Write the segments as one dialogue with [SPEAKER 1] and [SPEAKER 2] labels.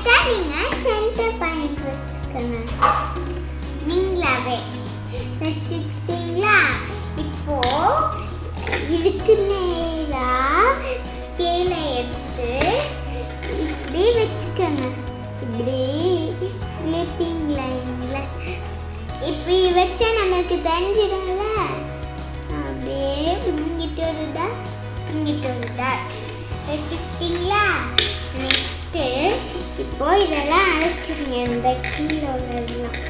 [SPEAKER 1] வச்சா நீங்க centre point வச்சுக்கணும் நீங்களாவே வச்சுக்கிட்டீங்களா இப்போ இதுக்கு நேரா ஸ்கேலை எடுத்து இப்படி வச்சுக்கோங்க இப்படி ஸ்லிப்பிங் லைன்ல இப்படி வச்சா நமக்கு தெரிஞ்சிடும்ல அப்படியே இங்கிட்டு ஒரு டாட் இங்கிட்டு ஒரு டாட் வச்சுக்கிட்டீங்களா நெக்ஸ்ட்டு இப்போ இதெல்லாம் அழைச்சிருங்க இந்த கீழே உள்ளதெல்லாம்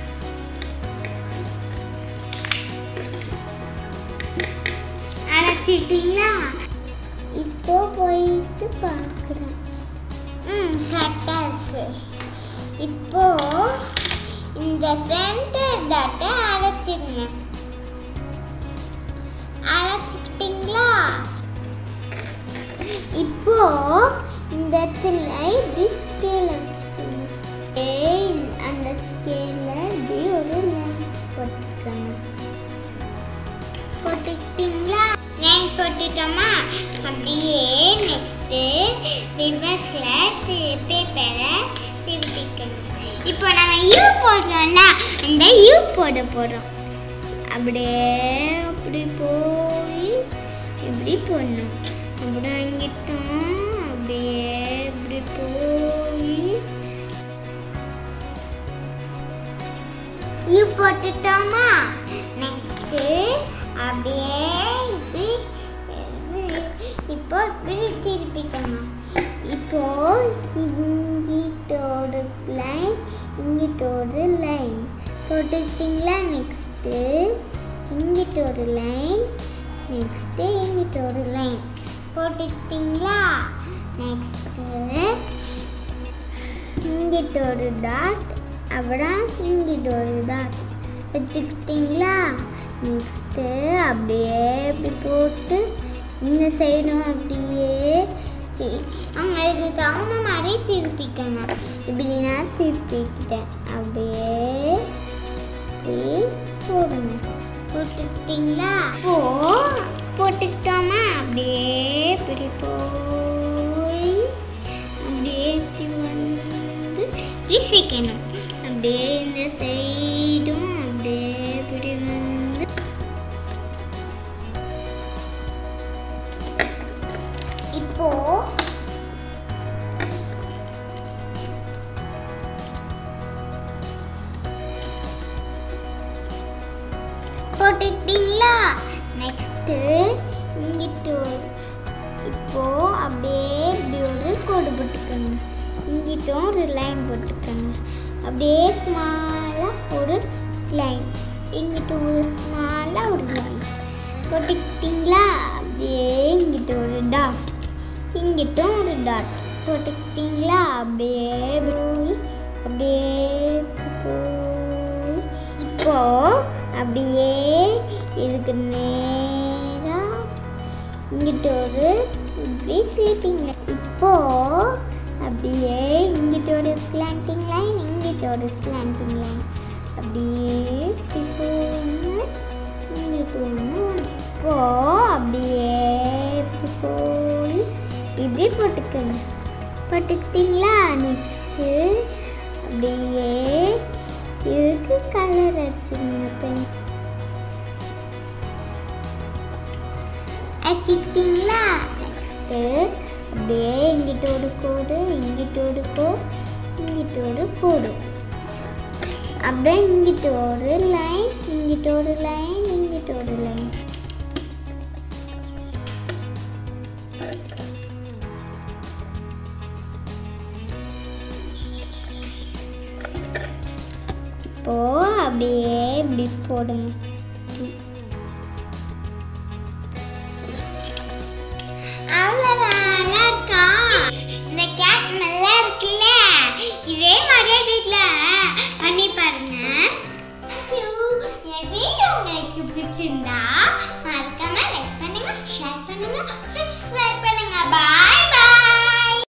[SPEAKER 1] அழைச்சிட்டீங்களா இப்போ போயிட்டு பார்க்குறேன் ம் கரெக்டாக இருக்கு இப்போ இந்த சென்டர் டாட்டை அழைச்சிருங்க அழைச்சிக்கிட்டீங்களா இப்போ இந்த இடத்துல இப்படி ஸ்கேல வச்சுக்கோங்க ஏய் அந்த ஸ்கேல இப்படி ஒரு லைன் போட்டுக்கோங்க போட்டுக்கிட்டீங்களா லைன் போட்டுட்டோமா அப்படியே நெக்ஸ்ட்டு ரிவர்ஸில் பேப்பரை திருப்பிக்கணும் இப்போ நம்ம யூ போடுறோம்ல அந்த யூ போட போகிறோம் அப்படியே அப்படி போய் இப்படி போடணும் அப்புறம் இங்கிட்டும் அப்படியே இப்படி போய் யூ போட்டுட்டோமா நெக்ஸ்ட்டு அப்படியே இப்படி இப்போ இப்படி திருப்பிக்கணும் இப்போ இங்கிட்டோட லைன் இங்கிட்டோட லைன் போட்டுக்கிட்டீங்களா நெக்ஸ்ட்டு இங்கிட்ட ஒரு லைன் நெக்ஸ்ட்டு இங்கிட்ட ஒரு லைன் போட்டுக்கிட்டீங்களா நெக்ஸ்ட்டு இங்கிட்ட ஒரு டாட் அப்புறம் இங்கிட்ட ஒரு டாட் வச்சுக்கிட்டீங்களா நெக்ஸ்ட்டு அப்படியே இப்படி போட்டு இந்த சைடும் அப்படியே அவங்களுக்கு தகுந்த மாதிரி திருப்பிக்கணும் இப்படி நான் திருப்பிக்கிட்டேன் அப்படியே இப்படி போடுங்க போட்டுக்கிட்டீங்களா இப்போ போட்டுக்கிட்டோமா அப்படியே இப்படி போய் அப்படியே இப்படி வந்து இப்படி சேர்க்கணும் அப்படியே இந்த சைடும் அப்படியே இப்படி வந்து இப்போ போட்டுக்கிட்டீங்களா நெக்ஸ்ட்டு இங்கிட்டு ஒரு- இப்போ அப்படியே இப்படி ஒரு கோடு போட்டுக்கோங்க இங்கிட்டும் ஒரு லைன் போட்டுக்கோங்க அப்படியே ஸ்மாலாக ஒரு லைன் இங்கிட்ட ஒரு ஸ்மாலாக ஒரு லைன் போட்டுக்கிட்டீங்களா அப்படியே இங்கிட்ட ஒரு டாட் இங்கிட்டும் ஒரு டாட் போட்டுக்கிட்டீங்களா அப்படியே போய் அப்படியே போய் இப்போ அப்படியே இதுக்கு நேரா இங்கிட்ட ஒரு இப்படி ஸ்லீப்பிங் இப்போ அப்படியே இங்கிட்ட ஒரு ஸ்லாண்டிங் லைன் இங்கிட்ட ஒரு ஸ்லாண்டிங் லைன் அப்படியே இப்படி போகணும் இங்கிட்ட ஒன்று இப்போ அப்படியே இப்படி போய் இப்படி போட்டுக்கணும் போட்டுக்கிட்டீங்களா நெக்ஸ்ட்டு அப்படியே இதுக்கு கலர் அடிச்சுங்க பென் அடிச்சிக்கிட்டீங்களா நெக்ஸ்ட்டு அப்படியே இங்கிட்ட ஒரு கோடு இங்கிட்ட ஒரு கோடு இங்கிட்ட ஒரு கோடு அப்படியே இங்கிட்ட ஒரு லைன் இங்கிட்ட ஒரு லைன் இங்கிட்ட ஒரு லைன் இப்போ அப்படியே இப்படி போடுங்க